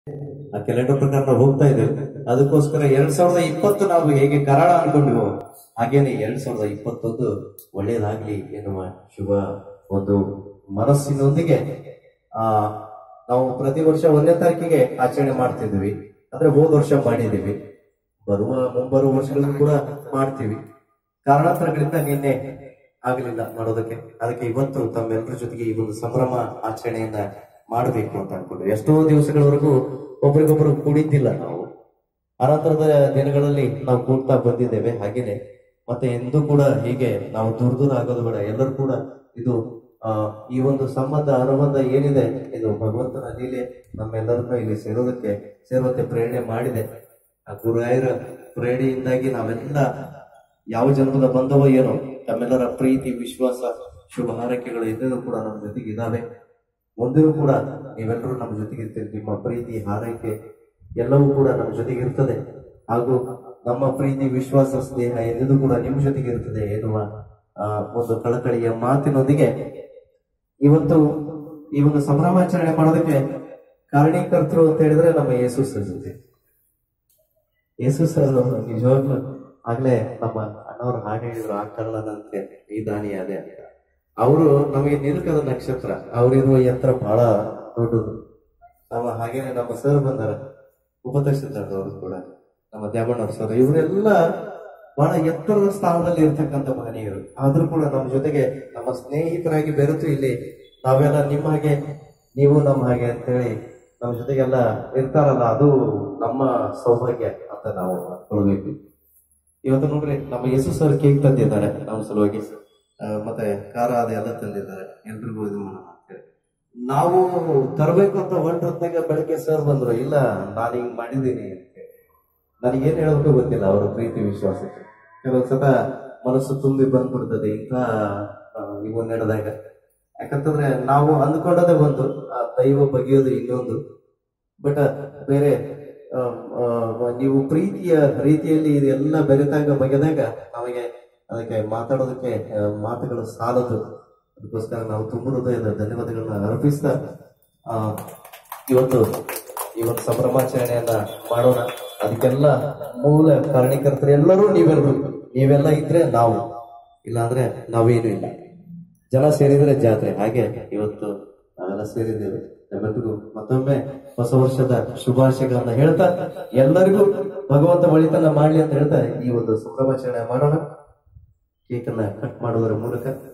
ಆ ಕ್ಯಾಲೆಂಡರ್ ಪ್ರಕಾರ ನಾವು ಹೋಗ್ತಾ ಇದ್ದೇವೆ ಅದಕ್ಕೋಸ್ಕರ ಎರಡ್ ಸಾವಿರದ ಇಪ್ಪತ್ತು ನಾವು ಹೇಗೆ ಕರಾಳ ಅನ್ಕೊಂಡಿವೋ ಹಾಗೇನೆ ಎರಡ್ ಸಾವಿರದ ಇಪ್ಪತ್ತೊಂದು ಒಳ್ಳೇದಾಗ್ಲಿ ಎನ್ನುವ ಶುಭ ಒಂದು ಮನಸ್ಸಿನೊಂದಿಗೆ ಆ ನಾವು ಪ್ರತಿ ವರ್ಷ ಒಂದನೇ ತಾರೀಕಿಗೆ ಆಚರಣೆ ಮಾಡ್ತಿದ್ವಿ ಅಂದ್ರೆ ಹೋದ ವರ್ಷ ಮಾಡಿದ್ದೀವಿ ಬರುವ ಮುಂಬರುವ ವರ್ಷಗಳಲ್ಲೂ ಕೂಡ ಮಾಡ್ತೀವಿ ಕಾರಣಾಂತರಗಳಿಂದ ನಿನ್ನೆ ಆಗಲಿಲ್ಲ ಮಾಡೋದಕ್ಕೆ ಅದಕ್ಕೆ ಇವತ್ತು ತಮ್ಮೆಲ್ಲರ ಜೊತೆಗೆ ಈ ಒಂದು ಸಂಭ್ರಮ ಆಚರಣೆಯನ್ನ ಮಾಡಬೇಕು ಅಂತ ಅನ್ಕೊಂಡ್ವಿ ಎಷ್ಟೋ ದಿವಸಗಳವರೆಗೂ ಒಬ್ರಿಗೊಬ್ರು ಕೂಡಿದ್ದಿಲ್ಲ ನಾವು ಅನಂತರದ ದಿನಗಳಲ್ಲಿ ನಾವು ಕೂಡ್ತಾ ಬಂದಿದ್ದೇವೆ ಹಾಗೇನೆ ಮತ್ತೆ ಎಂದೂ ಕೂಡ ಹೀಗೆ ನಾವು ದೂರ ದೂರ ಆಗೋದು ಬೇಡ ಎಲ್ಲರೂ ಕೂಡ ಇದು ಆ ಈ ಒಂದು ಸಂಬಂಧ ಅನುಬಂಧ ಏನಿದೆ ಇದು ಭಗವಂತನ ಲೀಲೆ ನಮ್ಮೆಲ್ಲರನ್ನ ಇಲ್ಲಿ ಸೇರೋದಕ್ಕೆ ಸೇರುವಂತೆ ಪ್ರೇರಣೆ ಮಾಡಿದೆ ಆ ಗುರುರಾಯರ ಪ್ರೇರಣೆಯಿಂದಾಗಿ ನಾವೆಲ್ಲ ಯಾವ ಜನ್ಮದ ಬಂಧವೋ ಏನೋ ತಮ್ಮೆಲ್ಲರ ಪ್ರೀತಿ ವಿಶ್ವಾಸ ಶುಭ ಹಾರೈಕೆಗಳು ಎಲ್ಲರೂ ಕೂಡ ನಮ್ಮ ಜೊತೆಗೆ ಇದಾವೆ ಮುಂದೆಯೂ ಕೂಡ ನೀವೆಲ್ಲರೂ ನಮ್ಮ ಜೊತೆಗೆ ಇರ್ತೀರಿ ನಿಮ್ಮ ಪ್ರೀತಿ ಹಾರೈಕೆ ಎಲ್ಲವೂ ಕೂಡ ನಮ್ಮ ಜೊತೆಗೆ ಇರ್ತದೆ ಹಾಗೂ ನಮ್ಮ ಪ್ರೀತಿ ವಿಶ್ವಾಸ ಸ್ನೇಹ ಎಲ್ಲದೂ ಕೂಡ ನಿಮ್ಮ ಜೊತೆಗೆ ಇರ್ತದೆ ಎನ್ನುವ ಆ, ಒಂದು ಕಳಕಳಿಯ ಮಾತಿನೊಂದಿಗೆ ಇವತ್ತು ಈ ಒಂದು ಸಂಭ್ರಮಾಚರಣೆ ಮಾಡೋದಕ್ಕೆ ಕಾರಣೀಕರ್ತರು ಅಂತ ಹೇಳಿದ್ರೆ ನಮ್ಮ ಯೇಸು ಸರ್ ಜೊತೆ ಯೇಸು ಸರ್ ನಿಜವಾಗ್ಲೂ ಆಗ್ಲೇ ನಮ್ಮ ಅಣ್ಣವ್ರು ಹಾಗೆ ಹೇಳಿದ್ರು ಆ ಕಾರಣದಂತೆ ಈ ದಾನಿ ಅದೇ ಅಂತ ಅವರು ನಮಗೆ ನಿರುಕದ ನಕ್ಷತ್ರ ಅವರಿರುವ ಎತ್ತರ ಬಹಳ ದೊಡ್ಡದು ನಮ್ಮ ಹಾಗೇನೆ ನಮ್ಮ ಸರ್ ಬಂದಾರ ಉಪತಹಸೀಲ್ದಾರ್ದವರು ಕೂಡ ನಮ್ಮ ದ್ಯಾಮಣ್ಣವ್ರ ಸರ್ ಇವರೆಲ್ಲ ಬಹಳ ಎತ್ತರದ ಸ್ಥಾನದಲ್ಲಿ ಇರ್ತಕ್ಕಂಥ ಮಹನೀಯರು ಆದ್ರೂ ಕೂಡ ನಮ್ಮ ಜೊತೆಗೆ ನಮ್ಮ ಸ್ನೇಹಿತರಾಗಿ ಬೆರೆತು ಇಲ್ಲಿ ನಾವೆಲ್ಲ ನಿಮ್ಮ ಹಾಗೆ ನೀವು ನಮ್ಮ ಹಾಗೆ ಅಂತೇಳಿ ನಮ್ಮ ಜೊತೆಗೆಲ್ಲ ಇರ್ತಾರಲ್ಲ ಅದು ನಮ್ಮ ಸೌಭಾಗ್ಯ ಅಂತ ನಾವು ಅನ್ಕೊಳ್ಬೇಕು ಇವತ್ತು ನೋಡ್ರಿ ನಮ್ಮ ಯೇಸು ಸರ್ ಕೇಕ್ ತಂದಿದ್ದಾರೆ ನಮ್ಮ ಸಲುವಾಗಿ ಆ, ಮತ್ತೆ ಖಾರ ಅದೆಲ್ಲ ತಂದಿದ್ದಾರೆ ಎಲ್ರಿಗೂ ಇದು ಮಾಡೋಣ ಅಂತೇಳಿ ನಾವು ತರಬೇಕು ಅಂತ ಹೊಂಟೊತ್ತಾಗ ಬೆಳಗ್ಗೆ ಸರ್ ಬಂದ್ರು ಇಲ್ಲ ನಾನು ಹಿಂಗ್ ಮಾಡಿದ್ದೀನಿ ಅಂತೇಳಿ ನನಗೇನ್ ಹೇಳಬೇಕು ಗೊತ್ತಿಲ್ಲ ಅವರ ಪ್ರೀತಿ ವಿಶ್ವಾಸಕ್ಕೆ ಕೆಲವೊಂದ್ ಸತ ಮನಸ್ಸು ತುಂಬಿ ಬಂದ್ಬಿಡ್ತದೆ ಇಂಥ ಆ, ಇವು ನಡೆದಾಗ ಯಾಕಂತಂದ್ರೆ ನಾವು ಅಂದ್ಕೊಂಡದೇ ಒಂದು ಆ ದೈವ ಬಗೆಯೋದು ಇನ್ನೊಂದು ಬಟ್ ಬೇರೆ ಆ, ಆ, ನೀವು ಪ್ರೀತಿಯ ರೀತಿಯಲ್ಲಿ ಇದೆಲ್ಲ ಬೆರೆತಾಗ ಬಗೆದಾಗ ನಮಗೆ ಅದಕ್ಕೆ ಮಾತಾಡೋದಕ್ಕೆ ಆ, ಮಾತುಗಳು ಸಾಲದು ಅದಕ್ಕೋಸ್ಕರ ನಾವು ತುಂಬ ಹೃದಯದ ಧನ್ಯವಾದಗಳನ್ನ ಅರ್ಪಿಸ್ತಾ ಆ, ಇವತ್ತು ಈ ಒಂದು ಸಂಭ್ರಮಾಚರಣೆಯನ್ನ ಮಾಡೋಣ ಅದಕ್ಕೆಲ್ಲ ಮೂಲ ಕಾರಣೀಕರ್ತರು ಎಲ್ಲರೂ ನೀವೆಲ್ಲರೂ ನೀವೆಲ್ಲ ಇದ್ರೆ ನಾವು ಇಲ್ಲಾಂದ್ರೆ ನಾವೇನು ಇಲ್ಲ ಜನ ಸೇರಿದ್ರೆ ಜಾತ್ರೆ ಹಾಗೆ ಇವತ್ತು ನಾವೆಲ್ಲ ಸೇರಿದ್ದೇವೆ ನಿಮ್ಮೆಲ್ಲರಿಗೂ ಮತ್ತೊಮ್ಮೆ ಹೊಸ ವರ್ಷದ ಶುಭಾಶಯಗಳನ್ನ ಹೇಳ್ತಾ ಎಲ್ಲರಿಗೂ ಭಗವಂತ ಒಳಿತನ್ನ ಮಾಡ್ಲಿ ಅಂತ ಹೇಳ್ತಾ ಈ ಒಂದು ಸಂಭ್ರಮಾಚರಣೆ ಮಾಡೋಣ ಕೇಕನ್ನ ಕಟ್ ಮಾಡುವುದರ ಮೂಲಕ